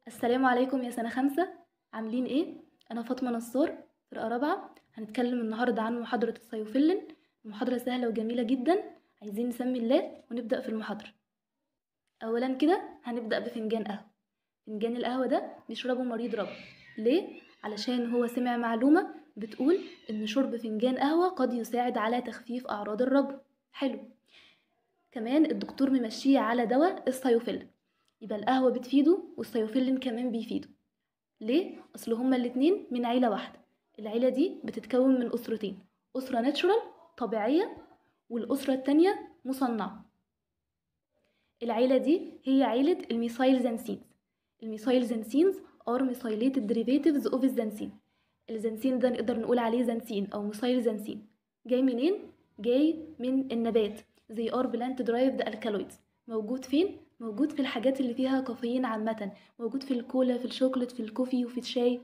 السلام عليكم يا سنة خمسة عاملين ايه؟ أنا فاطمة نصار فرقة رابعة هنتكلم النهاردة عن محاضرة السيوفيلين محاضرة سهلة وجميلة جدا عايزين نسمي الله ونبدأ في المحاضرة أولا كده هنبدأ بفنجان قهوة فنجان القهوة ده بيشربه مريض ربو ليه؟ علشان هو سمع معلومة بتقول إن شرب فنجان قهوة قد يساعد على تخفيف أعراض الربو حلو كمان الدكتور ممشيه على دواء السيوفيلين يبقى القهوة بتفيده والسيوفيلين كمان بيفيده ليه؟ أصل هما الاتنين من عيلة واحدة العيلة دي بتتكون من أسرتين أسرة ناتشورال طبيعية والأسرة التانية مصنعة العيلة دي هي عيلة الميثايل زنسينز الميثايل زنسينز are methylated derivatives of الزنسين الزنسين ده نقدر نقول عليه زنسين أو ميثايل زنسين جاي منين؟ جاي من النبات they are plant derived alkaloids موجود فين؟ موجود في الحاجات اللي فيها كافيين عامة موجود في الكولا في الشوكولات في الكوفي وفي الشاي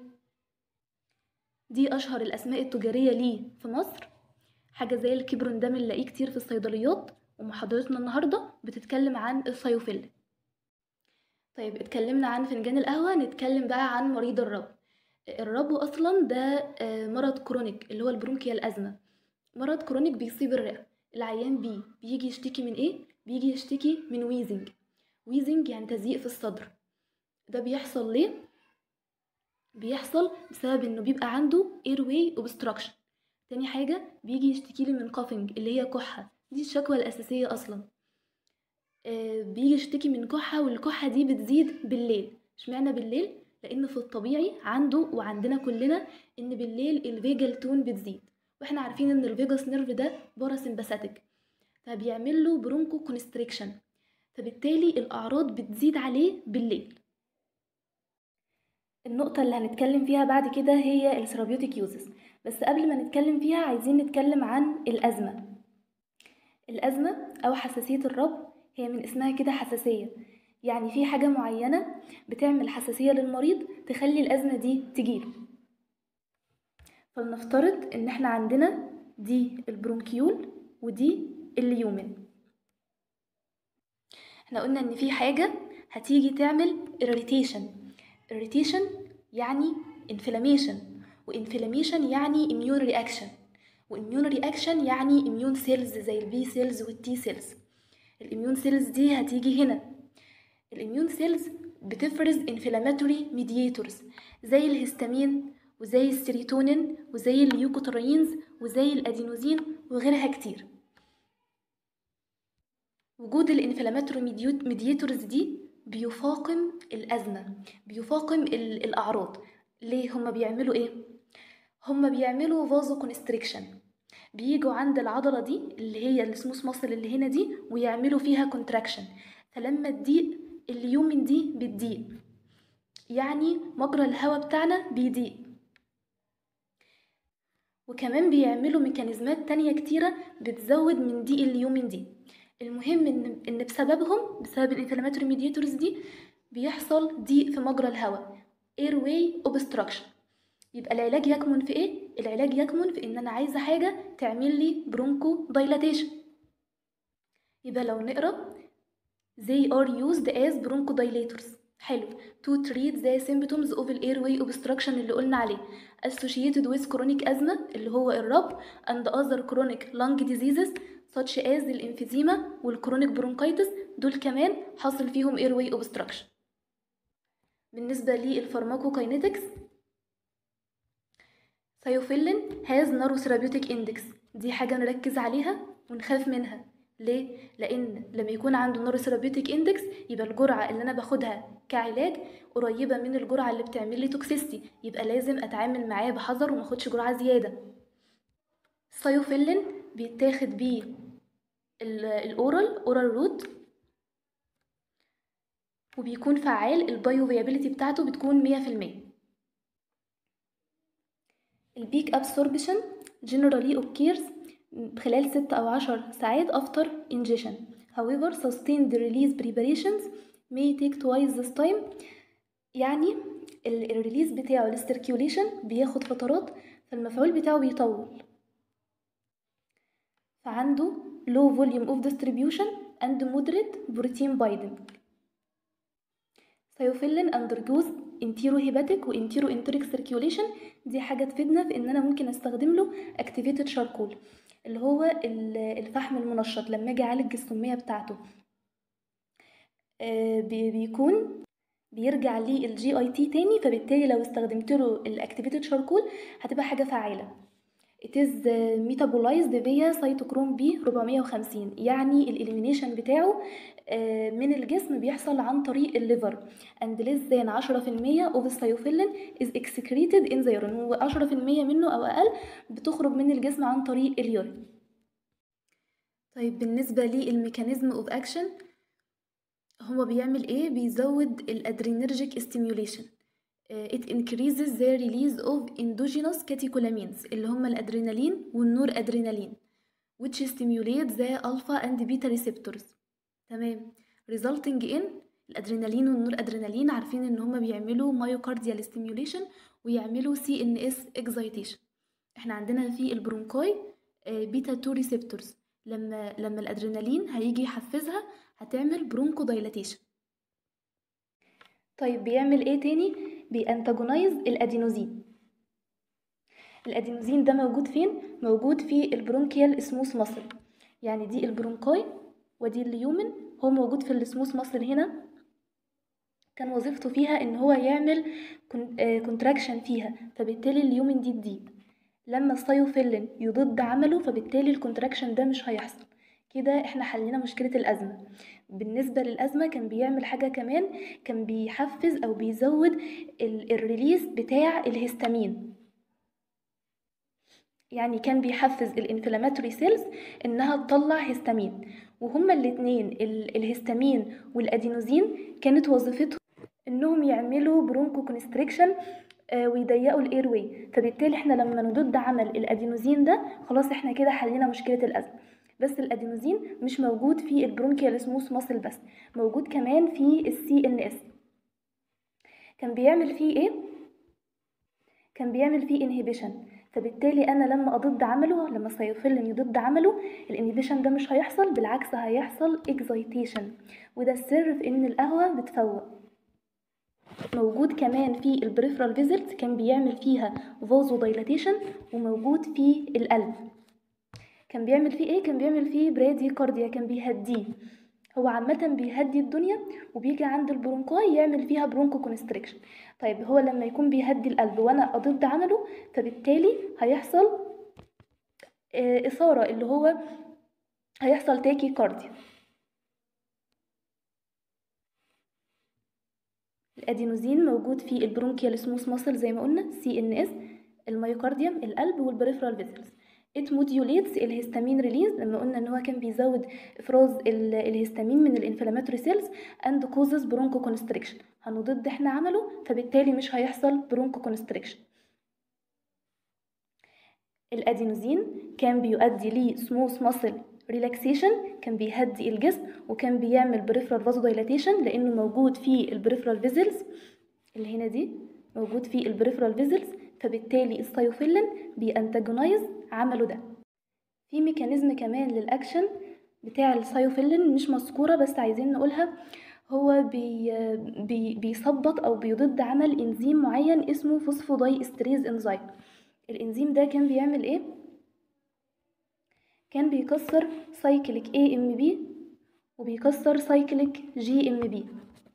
دي أشهر الأسماء التجارية ليه في مصر حاجة زي الكبرون ده بنلاقيه كتير في الصيدليات ومحاضرتنا النهاردة بتتكلم عن السيوفيل طيب اتكلمنا عن فنجان القهوة نتكلم بقى عن مريض الربو الربو أصلا ده مرض كرونيك اللي هو البرونكيال أزمة مرض كرونيك بيصيب الرئة العيان بيه بيجي يشتكي من ايه؟ بيجي يشتكي من ويزنج ويزنج يعني تزييق في الصدر ده بيحصل ليه بيحصل بسبب انه بيبقى عنده airway obstruction تاني حاجة بيجي يشتكي لي من coughing اللي هي كحة دي الشكوى الأساسية أصلا آه بيجي يشتكي من كحة والكحة دي بتزيد بالليل اشمعنى بالليل لأن في الطبيعي عنده وعندنا كلنا إن بالليل الفيجال تون بتزيد واحنا عارفين إن الفيجاس نيرف ده باراسمباثيك فبيعمل له برونكو كونستريكشن فبالتالي الأعراض بتزيد عليه بالليل النقطة اللي هنتكلم فيها بعد كده هي الثيرابيوتيك يوزز بس قبل ما نتكلم فيها عايزين نتكلم عن الأزمة الأزمة أو حساسية الربو هي من اسمها كده حساسية يعني في حاجة معينة بتعمل حساسية للمريض تخلي الأزمة دي تجيله فلنفترض إن احنا عندنا دي البرونكيول ودي اليومن احنا قلنا ان في حاجة هتيجي تعمل irritation irritation يعني inflammation وinflammation يعني immune reaction وimmune reaction يعني immune cells زي البي سيلز والتي سيلز الاميون سيلز دي هتيجي هنا الاميون سيلز بتفرز inflammatory mediators زي الهستامين وزي السيروتونين وزي اليوكوترينز وزي الادينوزين وغيرها كتير وجود الانفلاماتوري ميدياتورز دي بيفاقم الأزمة بيفاقم الأعراض ليه هما بيعملوا ايه هما بيعملوا فازو كونستريكشن بيجوا عند العضلة دي اللي هي السموث ماسل اللي هنا دي ويعملوا فيها كونتراكشن فلما تضيق اليومن دي بتضيق يعني مجرى الهواء بتاعنا بيضيق وكمان بيعملوا ميكانيزمات تانية كتيرة بتزود من ضيق اليومن دي المهم ان ان بسببهم بسبب الانفلاماتوري ميدياتورز دي بيحصل ضيق في مجرى الهواء airway obstruction يبقى العلاج يكمن في ايه العلاج يكمن في ان انا عايزه حاجه تعمل لي برونكو دايلاتيشن يبقى لو نقرا they are used as bronchodilators حلو to treat the symptoms of the airway obstruction اللي قلنا عليه associated with chronic asthma اللي هو الرب and other chronic lung diseases such as الانفيزيما والكرونيك برونكايتس دول كمان حاصل فيهم airway obstruction بالنسبة للفارماكوكاينيتكس ثيوفيلين has narrow therapeutic index دي حاجة نركز عليها ونخاف منها ليه؟ لأن لما يكون عنده نارو ثيرابيوتيك اندكس يبقى الجرعة اللي أنا باخدها كعلاج قريبة من الجرعة اللي بتعمل لي توكسيستي يبقى لازم أتعامل معاه بحذر وماخدش جرعة زيادة الثيوفيلين بيتاخد بيه الاورال اورال روت وبيكون فعال البايو فيابيليتي بتاعته بتكون مية في المية البيك ابسوربشن generally occurs خلال ست أو عشر ساعات after ingestion however sustained release preparations may take twice this time يعني الريليز بتاعه للسيركيوليشن بياخد فترات فالمفعول بتاعه بيطول فعنده low volume of distribution and moderate protein binding سايوفيلين undergoes enterohepatic و enteroenteric circulation دي حاجة تفيدنا في ان انا ممكن استخدم له activated charcoal اللي هو ال- الفحم المنشط لما اجي اعالج السمية بتاعته آه، بي- بيكون بيرجع لي الجي اي تي تاني فبالتالي لو استخدمت له الاكتيفيتد شاركول هتبقى حاجة فعالة it is metabolized via cytochrome B 450 يعني الإليمينيشن بتاعه آه، من الجسم بيحصل عن طريق الليفر and less than 10% of السيوفيلين is excreted in the urine و10% منه أو أقل بتخرج من الجسم عن طريق اليورين طيب بالنسبة للميكانيزم اوف اكشن هو بيعمل ايه بيزود الادرينرجيك stimulation آه، it increases the release of endogenous catecholamines اللي هم الادرينالين والنور ادرينالين which stimulate the alpha and beta receptors تمام resulting in الادرينالين والنور ادرينالين عارفين ان هما بيعملوا myocardial stimulation ويعملوا CNS excitation احنا عندنا في البرونكاي بيتا 2 ريسبتورز لما لما الادرينالين هيجي يحفزها هتعمل برونكو دايلاتيشن طيب بيعمل ايه تاني بيانتاجونايز الادينوزين الادينوزين ده موجود فين موجود في البرونكيال سموث ماسل يعني دي البرونكاي ودي اليومن هو موجود في السموث ماسل هنا كان وظيفته فيها ان هو يعمل كونتراكشن فيها فبالتالي اليومن دي تزيد لما السايوفيلين يضد عمله فبالتالي الكونتراكشن ده مش هيحصل كده احنا حلينا مشكلة الأزمة بالنسبة للأزمة كان بيعمل حاجة كمان كان بيحفز أو بيزود ال- الريليس بتاع الهستامين يعني كان بيحفز الانفلاماتوري سيلز انها تطلع هستامين وهما الاتنين ال- الهستامين والادينوزين كانت وظيفتهم انهم يعملوا برونكو كونستريكشن ويضيقوا الاير واي فبالتالي احنا لما نضد عمل الادينوزين ده خلاص احنا كده حلينا مشكله الازمه بس الادينوزين مش موجود في البرونكيال سموث ماسل بس موجود كمان في السي ان اس كان بيعمل فيه ايه كان بيعمل فيه انهبيشن فبالتالي انا لما اضد عمله لما السيوفيلين يضد عمله الانهبيشن ده مش هيحصل بالعكس هيحصل اكزايتيشن وده السر في ان القهوه بتفوق موجود كمان في البريفرال فيزلز كان بيعمل فيها فازو دايلاتيشن وموجود في القلب كان بيعمل فيه ايه كان بيعمل فيه برادي كارديا كان بيهديه هو عامة بيهدي الدنيا وبيجي عند البرونكاي يعمل فيها برونكو كونستريكشن طيب هو لما يكون بيهدي القلب وانا اضد عمله فبالتالي هيحصل آه، اثارة اللي هو هيحصل تاكي كارديا الادينوزين موجود في البرونكيال سموث ماسل زي ما قلنا سي ان اس الميوكارديوم القلب والبريفرال فيزلز it modulates الهستامين ريليز لما قلنا ان هو كان بيزود افراز ال- الهستامين من الانفلاماتوري سيلز and causes برونكو كونستريكشن هنضد احنا عمله فبالتالي مش هيحصل برونكو كونستريكشن الادينوزين كان بيؤدي لي سموث ماسل ريلاكسيشن كان بيهدي الجسم وكان بيعمل بريفرال فازو دايلاتيشن لانه موجود في البريفرال فيزلز اللي هنا دي موجود في البريفرال فيزلز فبالتالي السايوفيلين بيانتاجونايز عمله ده في ميكانيزم كمان للاكشن بتاع السايوفيلين مش مذكوره بس عايزين نقولها هو بي بي بيثبط او بيضد عمل انزيم معين اسمه فوسفوداي استريز انزيم الانزيم ده كان بيعمل ايه كان بيكسر سايكليك اي ام بي وبيكسر سايكليك جي ام بي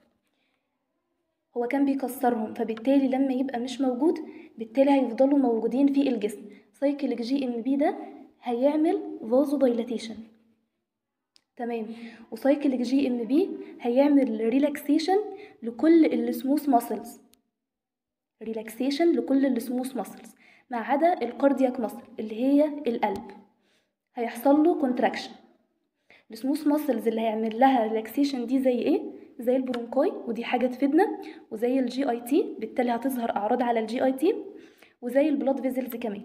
هو كان بيكسرهم فبالتالي لما يبقى مش موجود بالتالي هيفضلوا موجودين في الجسم سايكليك جي ام بي ده هيعمل فازو دايلاتيشن تمام وسايكليك جي ام بي هيعمل ريلاكسيشن لكل السموث ماسلز ريلاكسيشن لكل السموث ماسلز ما عدا الكاردياك ماسل اللي هي القلب هيحصل له كونتراكشن السموث ماسلز اللي هيعمل لها ريلاكسيشن دي زي ايه زي البرونكاي ودي حاجه تفيدنا وزي الجي اي تي بالتالي هتظهر اعراض على الجي اي تي وزي البلاد فيزلز كمان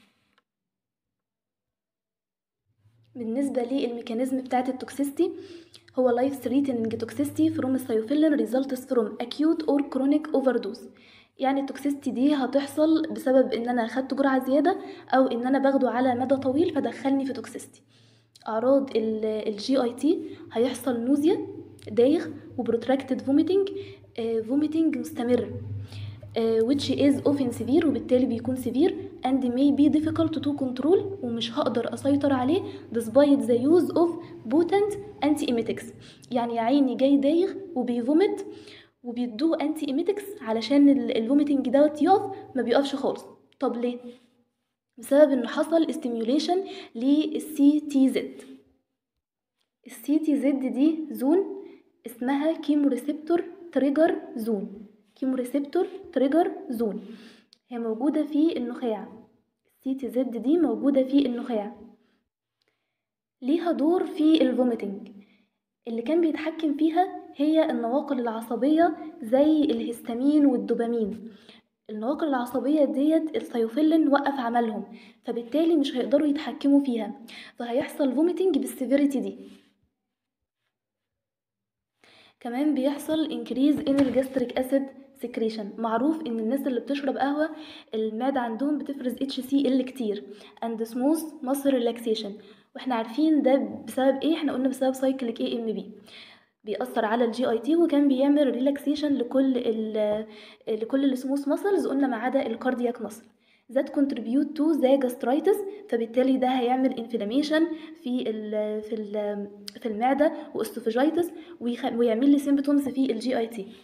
بالنسبه للميكانيزم بتاعه التوكسيستي هو لايف ثريتنينج توكسيستي فروم السيوفيلين ريزلتس فروم اكيوت اور كرونيك اوفردوز يعني التوكسيستي دي هتحصل بسبب ان انا اخدت جرعه زياده او ان انا باخده على مدى طويل فدخلني في توكسيستي اعراض الجي اي تي هيحصل نوزيا دايخ وبروتراكتد فوميتنج vomiting مستمر آه، which is often severe وبالتالي بيكون severe and may be difficult to control ومش هقدر أسيطر عليه despite the use of potent antiemetics يعني يا عيني جاي دايغ وبيفومت وبيدوه انتي ايميتكس علشان الفوميتنج دوت يقف ما بيقفش خالص طب ليه بسبب انه حصل استيميوليشن للسي تي زد السي تي زد دي زون اسمها كيمو ريسبتور تريجر زون كيمو ريسبتور تريجر زون هي موجودة في النخاع السي تي زد دي موجودة في النخاع ليها دور في الفوميتنج اللي كان بيتحكم فيها هي النواقل العصبية زي الهستامين والدوبامين النواقل العصبية ديت السيوفيلين وقف عملهم فبالتالي مش هيقدروا يتحكموا فيها فهيحصل فوميتنج بالسيفيريتي دي كمان بيحصل increase in الجاستريك acid secretion معروف ان الناس اللي بتشرب قهوة المعدة عندهم بتفرز HCl كتير and smooth muscle relaxation واحنا عارفين ده بسبب ايه احنا قلنا بسبب سايكليك اي ام بي بيأثر على الجي اي تي وكان بيعمل ريلاكسيشن لكل ال لكل السموث ماسلز قلنا ما عدا الكاردياك ماسل that contribute to the gastritis فبالتالي ده هيعمل inflammation في ال في ال في المعدة واستوفاجيتس ويعمل لي symptoms في الجي اي تي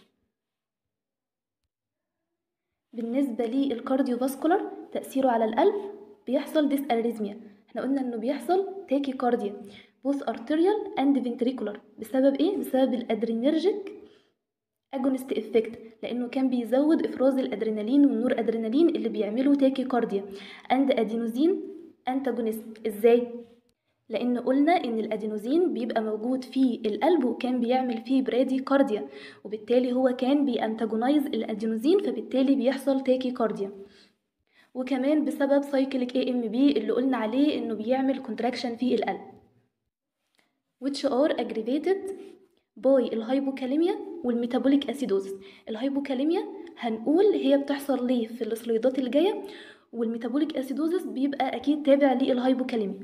بالنسبة للكارديوفاسكولار تأثيره على القلب بيحصل ديس اريزميا احنا قلنا انه بيحصل تاكي كارديا both arterial and ventricular بسبب ايه بسبب الادرينرجيك اجونست افكت لانه كان بيزود افراز الادرينالين والنور ادرينالين اللي بيعملوا تاكي كارديا اند ادينوزين انتاجونست ازاي لان قلنا ان الادينوزين بيبقى موجود في القلب وكان بيعمل فيه برادي كارديا وبالتالي هو كان بيانتاجونايز الادينوزين فبالتالي بيحصل تاكي كارديا وكمان بسبب سايكليك اي ام بي اللي قلنا عليه انه بيعمل كونتراكشن في القلب which are aggravated by الهايبوكاليميا والميتابوليك اسيدوزس الهايبوكاليميا هنقول هي بتحصل ليه في السلايدات اللي جايه والميتابوليك اسيدوزس بيبقى اكيد تابع للهايبوكاليميا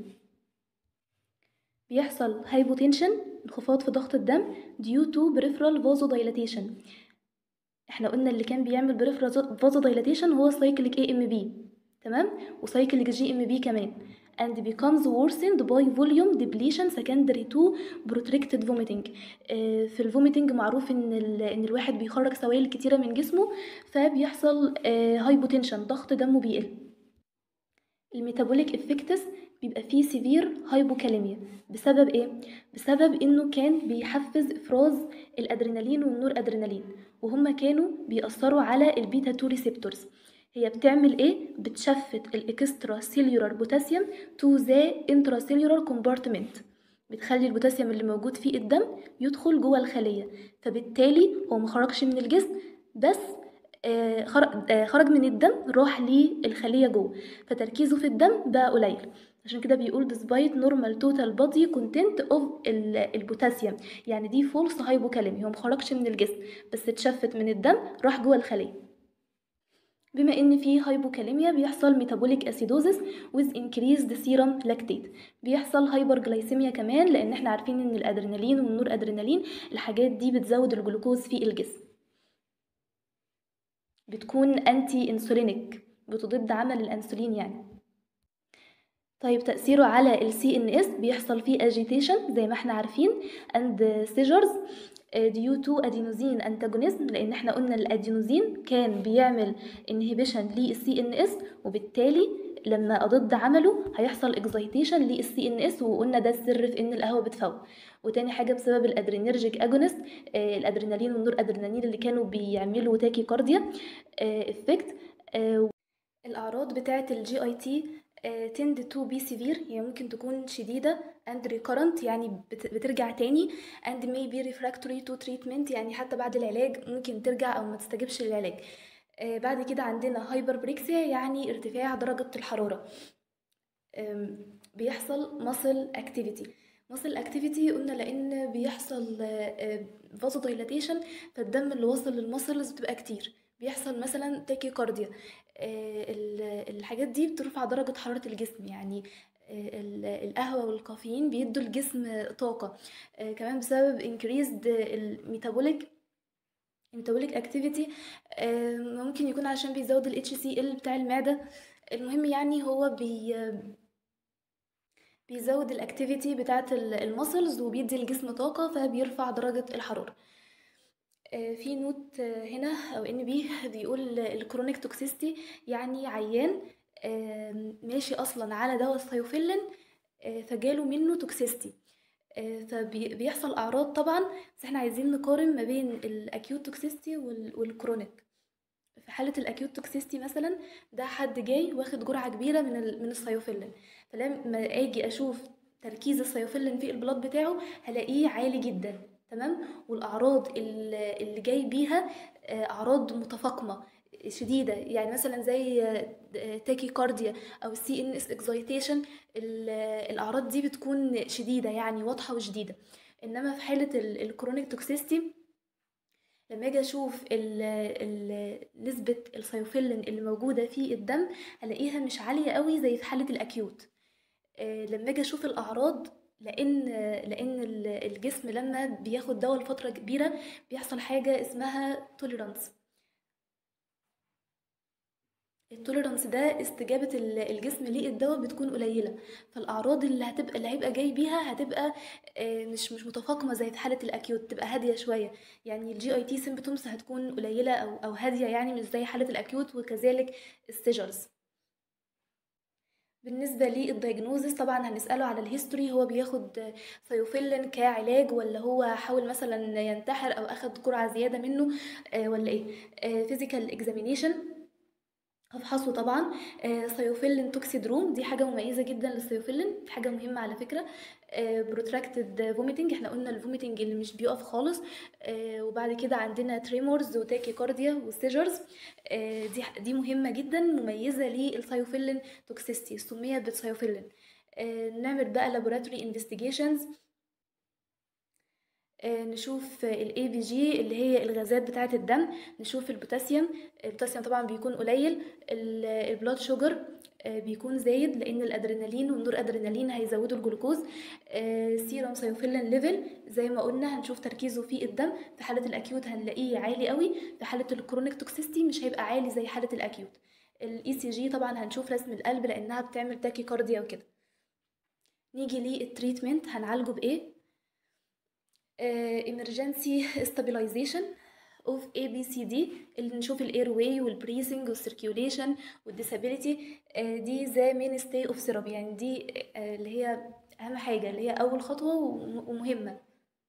بيحصل هايبوتنشن انخفاض في ضغط الدم due to peripheral vasodilation احنا قلنا اللي كان بيعمل peripheral vasodilation هو سايكليك اي ام بي تمام وسايكليك جي ام بي كمان and becomes worsened by volume depletion secondary to protracted vomiting آه في الفوميتنج معروف ان ان الواحد بيخرج سوائل كتيره من جسمه فبيحصل هايبوتنشن ضغط دمه بيقل الميتابوليك افكتس بيبقى فيه سيفير هايبوكاليميا بسبب ايه بسبب انه كان بيحفز افراز الادرينالين والنور ادرينالين وهما كانوا بيأثروا على البيتا 2 ريسبتورز هي بتعمل ايه بتشفت الاكسترا سيلولار بوتاسيوم تو ذا انترا سيلولار كومبارتمنت بتخلي البوتاسيوم اللي موجود في الدم يدخل جوه الخليه فبالتالي هو مخرجش من الجسم بس آه خرج, آه خرج من الدم راح للخليه جوه فتركيزه في الدم بقى قليل عشان كده بيقول despite normal total body content of البوتاسيوم يعني دي فولس هايبوكاليمي هو مخرجش من الجسم بس اتشفت من الدم راح جوه الخليه بما ان في هايبوكاليميا بيحصل ميتابوليك اسيدوزس with increased serum lactate بيحصل هايبرجلايسيميا كمان لان احنا عارفين ان الادرينالين والنور ادرينالين الحاجات دي بتزود الجلوكوز في الجسم بتكون انتي انسولينيك بتضد عمل الانسولين يعني طيب تأثيره على ال CNS بيحصل فيه agitation زي ما احنا عارفين and seizures due to adenosine antagonism لان احنا قلنا الادينوزين كان بيعمل inhibition لل CNS وبالتالي لما اضد عمله هيحصل excitation لل CNS وقلنا ده السر في ان القهوه بتفوق وتاني حاجه بسبب الادرينرجيك اجونست الادرينالين والنور ادرينالين اللي كانوا بيعملوا تاكي كارديا افكت الاعراض بتاعه الجي اي تي tend to be severe يعني ممكن تكون شديدة and recurrent يعني بترجع تاني and may be refractory to treatment يعني حتى بعد العلاج ممكن ترجع أو ما تستجبش للعلاج بعد كده عندنا هايبربريكسيا يعني ارتفاع درجة الحرارة بيحصل muscle activity muscle activity قلنا لأن بيحصل vasodilation فالدم اللي وصل للمسلز بتبقى كتير بيحصل مثلا تاكي كارديا الحاجات دي بترفع درجة حرارة الجسم يعني القهوة والكافيين بيدوا الجسم طاقة كمان بسبب increased الميتابوليك metabolic activity آه، ممكن يكون عشان بيزود ال HCl بتاع المعدة المهم يعني هو بي بيزود الاكتيفيتي بتاعة المسلز وبيدي الجسم طاقة فبيرفع درجة الحرارة آه، في نوت آه، هنا او ان بي بيقول الكرونيك توكسيستي يعني عيان آه، ماشي اصلا على دواء الثيوفيلين فجاله منه توكسيستي فبيحصل اعراض طبعا بس احنا عايزين نقارن ما بين الاكيوت توكسيستي والكرونيك في حاله الاكيوت توكسيستي مثلا ده حد جاي واخد جرعه كبيره من من الثيوفيلين فلما اجي اشوف تركيز الثيوفيلين في البلاد بتاعه هلاقيه عالي جدا تمام والاعراض اللي جاي بيها آه، اعراض متفاقمه شديده يعني مثلا زي تاكي كارديا او سي ان اس اكزايتيشن الاعراض دي بتكون شديده يعني واضحه وشديده انما في حاله الكرونيك توكسيستي لما اجي اشوف ال ال نسبه الثيوفيلين اللي موجوده في الدم هلاقيها مش عاليه قوي زي في حاله الاكيوت آه، لما اجي اشوف الاعراض لان لان الجسم لما بياخد دواء لفتره كبيره بيحصل حاجه اسمها توليرانس التوليرانس ده استجابة الجسم للدواء بتكون قليلة فالأعراض اللي هتبقى اللي هيبقى جاي بيها هتبقى آه، مش مش متفاقمة زي في حالة الأكيوت تبقى هادية شوية يعني الجي اي تي سيمبتومز هتكون قليلة أو أو هادية يعني مش زي حالة الأكيوت وكذلك السيجرز بالنسبة للدايجنوزس طبعا هنسأله على الهيستوري هو بياخد ثيوفيلين كعلاج ولا هو حاول مثلا ينتحر او اخد جرعة زيادة منه آه، ولا ايه فيزيكال اكزامينيشن هفحصه طبعا ثيوفيلين توكسيدروم دي حاجه مميزه جدا للثيوفيلين دي حاجه مهمه على فكره بروتراكتد فوميتنج احنا قلنا الفوميتنج اللي مش بيقف خالص آه، وبعد كده عندنا تريمورز وتاكي كارديا وسيجرز دي دي مهمه جدا مميزه للثيوفيلين توكسيستي سميت بالثيوفيلين آه، نعمل بقى لابوراتوري انفستيجيشنز آه، نشوف الاي بي جي اللي هي الغازات بتاعه الدم نشوف البوتاسيوم البوتاسيوم طبعا بيكون قليل البلاد شوجر آه، بيكون زايد لان الادرينالين والنور ادرينالين هيزودوا الجلوكوز سيروم سيوفيلين ليفل زي ما قلنا هنشوف تركيزه في الدم في حاله الاكيوت هنلاقيه عالي قوي في حاله الكرونيك توكسيستي مش هيبقى عالي زي حاله الاكيوت الاي سي جي طبعا هنشوف رسم القلب لانها بتعمل تاكي كارديا وكده نيجي للتريتمنت هنعالجه بايه emergency stabilization of ABCD اللي نشوف الاير واي والبريسنج والسيركيوليشن والديسابيليتي دي ذا مين ستي اوف ثيرابي يعني دي آه، اللي هي اهم حاجه اللي هي اول خطوه ومهمه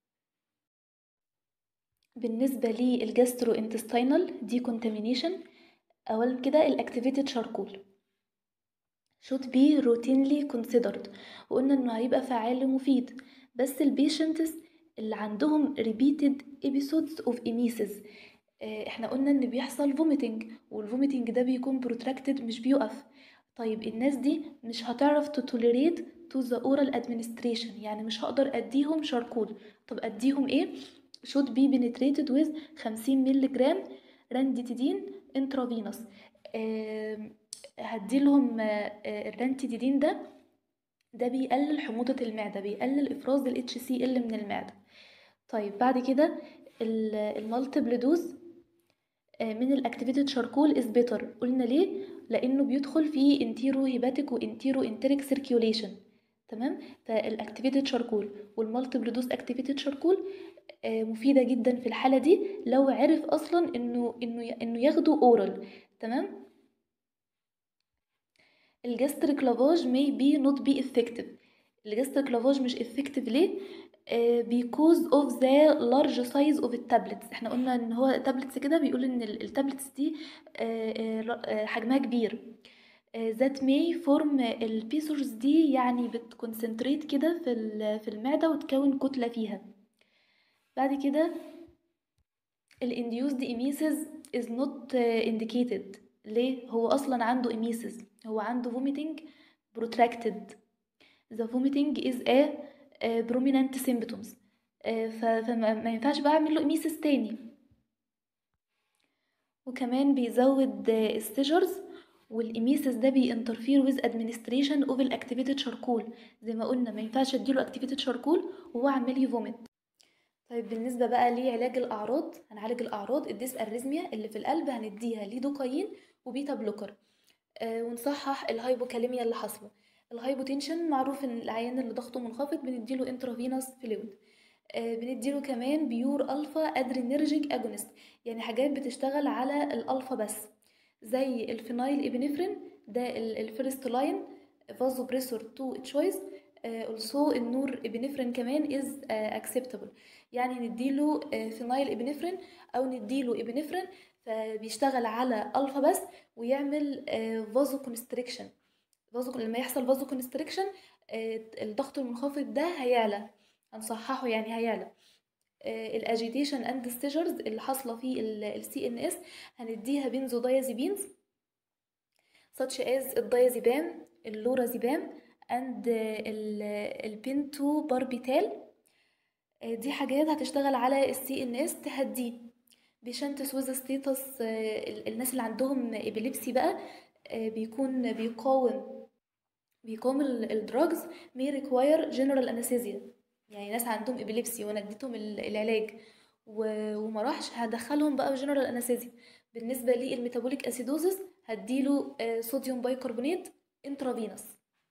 بالنسبه للجاسترو انتستينال دي كونتامينيشن اولا كده الاكتيفيتد شاركول should be routinely considered وقلنا انه هيبقى فعال ومفيد بس البيشنتس اللي عندهم repeated episodes of emesis آه، احنا قلنا ان بيحصل vomiting والvomiting ده بيكون protracted مش بيقف طيب الناس دي مش هتعرف تتوليريت to the oral administration يعني مش هقدر اديهم شاركول طب اديهم ايه should be penetrated with 50 مللي جرام رانديتيدين intravenous آه هديلهم آه الرانتيدين ده ده بيقلل حموضة المعدة بيقلل إفراز ال HCl من المعدة طيب بعد كده المالتيبل دوز آه، من الاكتيفيتد شاركول از بيتر قلنا ليه لانه بيدخل في انتيرو هيباتيك وانتيرو انتريك سيركيوليشن تمام فالاكتيفيتد شاركول والمالتيبل دوز اكتيفيتد شاركول مفيده جدا في الحاله دي لو عرف اصلا انه انه انه ياخده اورال تمام الجاستريك لافاج may be not be effective الجاستريك لافاج مش effective ليه because of the large size of التابلتس احنا قلنا ان هو تابلتس كده بيقول ان التابلتس دي حجمها كبير that may form البيسورز دي يعني بتكونسنتريت كده في في المعدة وتكون كتلة فيها بعد كده الانديوزد emesis is not indicated ليه هو اصلا عنده emesis هو عنده vomiting protracted the vomiting is a بروميننت سيمبتومز فما ينفعش بقى اعمل له اميسس تاني وكمان بيزود السيجرز والاميسس ده بينترفير ويز ادمنستريشن اوف الاكتيفيتد شاركول زي ما قلنا ما ينفعش اديله اكتيفيتد شاركول وهو عمال يفومت طيب بالنسبة بقى لعلاج الأعراض هنعالج الأعراض الديس أريزميا اللي في القلب هنديها ليدوكاين وبيتا بلوكر آه ونصحح الهايبوكاليميا اللي حاصلة الهايبوتنشن معروف ان العيان اللي ضغطه منخفض بنديله انترافينوس فلويد آه بنديله كمان بيور الفا ادرينرجيك اجونست يعني حاجات بتشتغل على الالفا بس زي الفينايل ابنفرين ده الفيرست لاين فازو بريسور تو تشويس اولسو النور ابنفرين كمان از اكسبتابل يعني نديله فينايل ابنفرين او نديله ابنفرين فبيشتغل على الفا بس ويعمل فازو كونستريكشن فازو لما يحصل فازو كونستريكشن الضغط المنخفض ده هيعلى هنصححه يعني هيعلى الاجيتيشن اند السيجرز اللي حاصله في السي ان اس هنديها بنزودايازيبينز such as الدايازيبام اللورازيبام اند البنتو باربيتال دي حاجات هتشتغل على السي ان اس تهديه بيشنتس وذ ستيتس الناس اللي عندهم ابيليبسي بقى بيكون بيقاوم بيقاوم الدراجز may require general anesthesia يعني ناس عندهم ابيليبسي وانا اديتهم العلاج وما راحش هدخلهم بقى في جنرال انستيزيا بالنسبه للميتابوليك اسيدوزس هديله صوديوم بايكربونات انترافينوس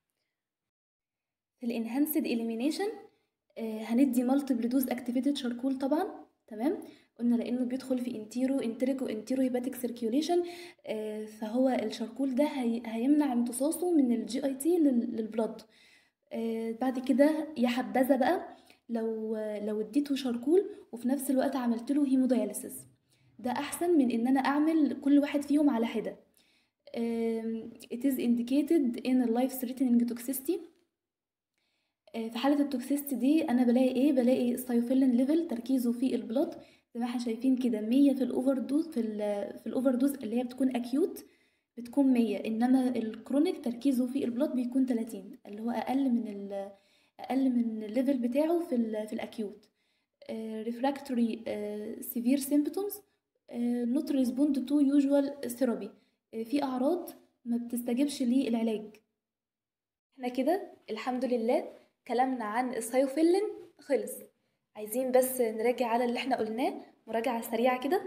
في الانهانسد اليمينيشن هندي مالتيبل دوز اكتيفيتد شاركول طبعا تمام قلنا لانه بيدخل في انتيرو انتريكو انتيرو هيباتيك سيركيوليشن فهو الشاركول ده هي هيمنع امتصاصه من الجي اي تي للبلد بعد كده يا حبذا بقى لو لو اديته شاركول وفي نفس الوقت عملت له هيمودياليسيس ده احسن من ان انا اعمل كل واحد فيهم على حده it is indicated in a life threatening toxicity في حالة التوكسيستي دي أنا بلاقي إيه بلاقي السايوفيلين ليفل تركيزه في البلاد زي ما احنا شايفين كده مية في الأوفر دوز في ال في الأوفر دوز اللي هي بتكون أكيوت بتكون مية إنما الكرونيك تركيزه في البلاد بيكون تلاتين اللي هو أقل من ال أقل من الليفل بتاعه في ال في الأكيوت refractory severe symptoms not respond to usual therapy في أعراض ما بتستجبش للعلاج احنا كده الحمد لله كلامنا عن السايوفيلين خلص عايزين بس نراجع على اللي احنا قلناه مراجعة سريعة كده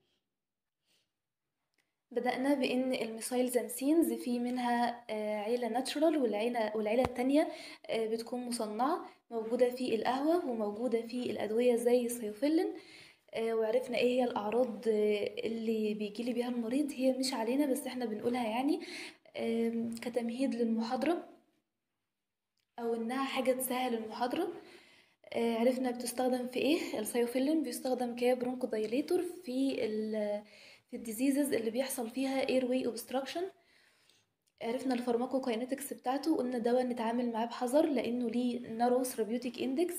بدأنا بإن الميثايلزانسينز في منها عيلة ناتشورال والعيلة والعيلة التانية بتكون مصنعة موجودة في القهوة وموجودة في الأدوية زي السيوفيلين وعرفنا ايه هي الأعراض اللي بيجيلي بيها المريض هي مش علينا بس احنا بنقولها يعني كتمهيد للمحاضرة أو إنها حاجة تسهل المحاضرة عرفنا بتستخدم في ايه السيوفيلين بيستخدم كبرونكو دايليتور في ال في الديزيزز اللي بيحصل فيها اير واي اوبستراكشن عرفنا الفارماكوكاينetics بتاعته قلنا دواء نتعامل معاه بحذر لانه ليه نارو ثيرابيوتيك اندكس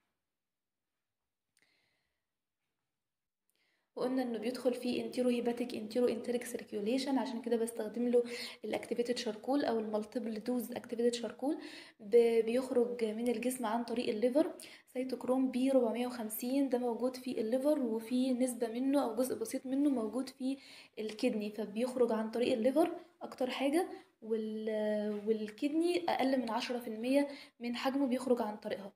وقلنا انه بيدخل في انتيرو هيباتيك انتيرو انتريك سيركيوليشن عشان كده بستخدم له الاكتيفيتد شاركول او المالتيبل دوز اكتيفيتد شاركول بيخرج من الجسم عن طريق الليفر سيتوكروم بي 450 ده موجود في الليفر وفي نسبة منه او جزء بسيط منه موجود في الكدني فبيخرج عن طريق الليفر اكتر حاجة وال... والكدني اقل من عشرة في المية من حجمه بيخرج عن طريقها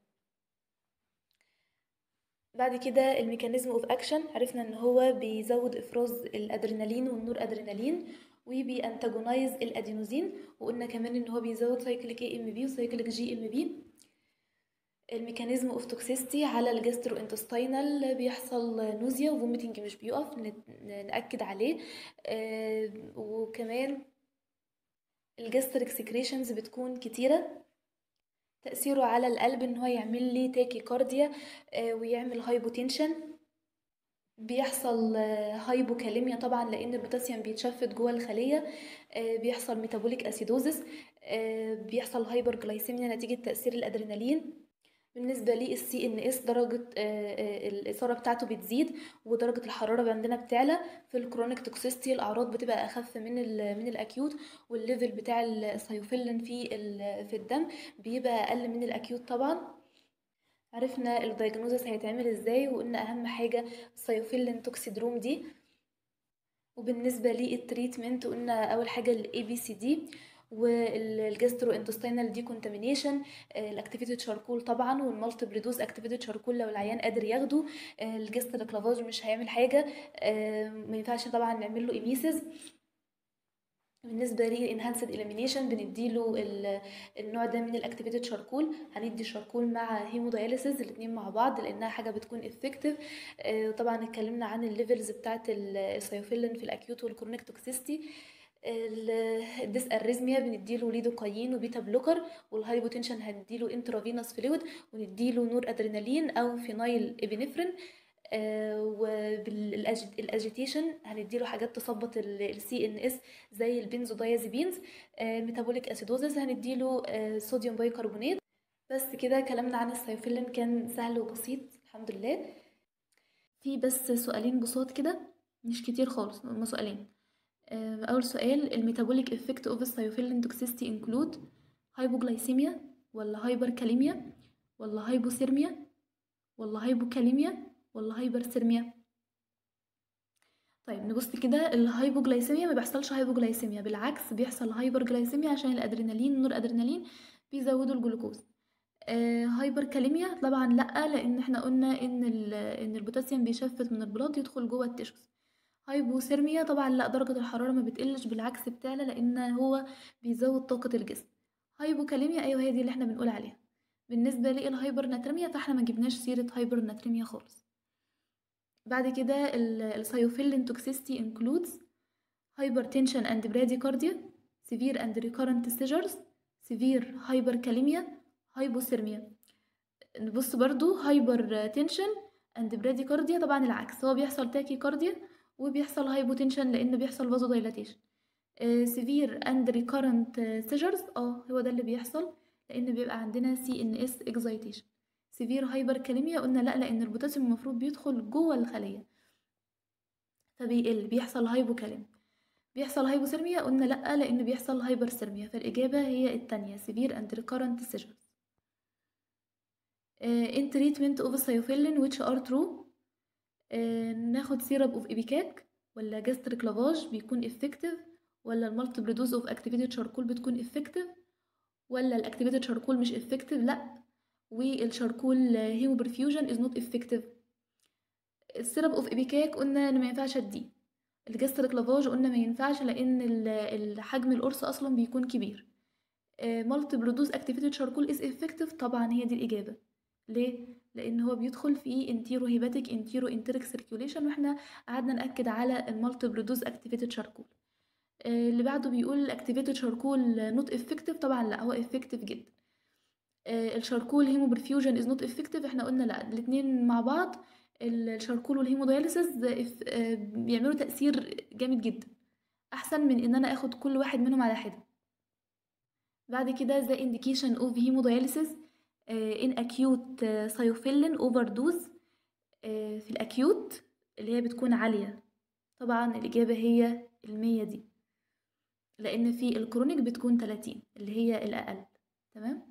بعد كده الميكانيزم اوف اكشن عرفنا ان هو بيزود افراز الادرينالين والنور ادرينالين وبيانتاجونايز الادينوزين وقلنا كمان ان هو بيزود سايكليك اي ام بي وسايكليك جي ام بي الميكانيزم اوف توكسيستي على الجاسترو انتستينال بيحصل نوزيا وفوميتنج مش بيقف ناكد عليه آه وكمان الجاستريك سكريشنز بتكون كتيره تأثيره على القلب ان هو يعمل لي تاكي كارديا ويعمل هايبوتنشن بيحصل هايبوكاليميا طبعا لان البوتاسيوم بيتشفت جوه الخليه بيحصل ميتابوليك اسيدوزس بيحصل هايبر جلايسيميا نتيجه تاثير الادرينالين بالنسبة للسي ان اس درجة الإثارة بتاعته بتزيد ودرجة الحرارة عندنا بتعلى في الكرونيك توكسيستي الأعراض بتبقى أخف من ال من الأكيوت والليفل بتاع السيوفيلين في في الدم بيبقى أقل من الأكيوت طبعا عرفنا الدايجنوزس هيتعمل ازاي وقلنا أهم حاجة السيوفيلين توكسيدروم دي وبالنسبة للتريتمنت قلنا أول حاجة الاي بي سي دي والجاسترو انتستينال دي كونتامينيشن الاكتيفيتد شاركول طبعا والمالتي بريدوز اكتيفيتد شاركول لو العيان قادر ياخده الجاستر كلافاج مش هيعمل حاجه ما ينفعش طبعا نعمل له ايميسيس بالنسبه للانهانسد اليمينيشن بنديله النوع ده من الاكتيفيتد شاركول هندي شاركول مع هيموداياليسيس الاثنين مع بعض لانها حاجه بتكون افكتيف طبعا اتكلمنا عن الليفلز بتاعه السيوفيلين في الاكيوت والكرونيك توكسيستي الديس اريزميا بنديله ليدوكاين وبيتا بلوكر والهايبوتنشن هنديله انترافينوس فلويد ونديله نور ادرينالين او فينايل ابنفرين آه وبالاجيتيشن هنديله حاجات تظبط السي ان اس زي البنزودايازيبينز آه ميتابوليك اسيدوزس هنديله آه صوديوم بايكربونات بس كده كلامنا عن السيوفيلين كان سهل وبسيط الحمد لله في بس سؤالين بساط كده مش كتير خالص هما سؤالين اول سؤال الميتابوليك افكت اوف السيوفيلين توكسيستي انكلود هايبوجلايسيميا ولا هايبركاليميا ولا هايبوثيرميا ولا هايبوكاليميا ولا هايبرثيرميا طيب نبص كده الهايبوجلايسيميا ما بيحصلش هايبوجلايسيميا بالعكس بيحصل هايبرجلايسيميا عشان الادرينالين والنور ادرينالين بيزودوا الجلوكوز آه هايبركاليميا طبعا لا لان احنا قلنا ان ان البوتاسيوم بيشفت من البلاد يدخل جوه التشوز هايبوثيرميا طبعا لا درجة الحرارة ما بتقلش بالعكس بتعلى لأن هو بيزود طاقة الجسم هايبوكاليميا أيوة هي دي اللي احنا بنقول عليها بالنسبة للهايبر ناتريميا فاحنا ما جبناش سيرة هايبر ناتريميا خالص بعد كده السيوفيلين توكسيستي includes hypertension and bradycardia severe and recurrent seizures severe hyperkalemia hypothermia نبص برضو hypertension and bradycardia طبعا العكس هو بيحصل تاكيكارديا وبيحصل هايبوتنشن لان بيحصل فازو دايلاتيشن سيفير اند ريكارنت سيجرز اه هو ده اللي بيحصل لان بيبقى عندنا سي ان اس اكزايتيشن سيفير هايبركاليميا قلنا لا لان البوتاسيوم المفروض بيدخل جوه الخليه فبيقل بيحصل هايبوكاليميا بيحصل هايبوثيرميا قلنا لا لان بيحصل هايبرثيرميا فالاجابه هي التانية سيفير اند ريكارنت سيجرز in treatment of السيوفيلين which are true آه ناخد سيرب اوف ايبيكاك ولا جاستريك لافاج بيكون افكتيف ولا المالتيبل دوز اوف اكتيفيتد شاركول بتكون افكتيف ولا الاكتيفيتد شاركول مش افكتيف لا والشاركول هيمو برفيوجن از نوت افكتيف السيرب اوف ايبيكاك قلنا ان ما ينفعش اديه الجاستريك لافاج قلنا ما ينفعش لان الحجم القرص اصلا بيكون كبير مالتيبل دوز اكتيفيتد شاركول از افكتيف طبعا هي دي الاجابه ليه لان هو بيدخل في انتيرو هيباتيك انتيرو انتريك سيركيوليشن واحنا قعدنا ناكد على المالتيبل دوز اكتيفيتد شاركول اللي بعده بيقول الاكتيفيتد شاركول نوت افكتيف طبعا لا هو افكتيف جدا الشاركول هيمو برفيوجن از نوت افكتيف احنا قلنا لا الاثنين مع بعض الشاركول والهيموداياليسيس بيعملوا تاثير جامد جدا احسن من ان انا اخد كل واحد منهم على حده بعد كده the indication of hemodialysis in acute سيوفيلين overdose في الأكيوت اللي هي بتكون عالية طبعا الإجابة هي المية دي لأن في الكرونيك بتكون تلاتين اللي هي الأقل تمام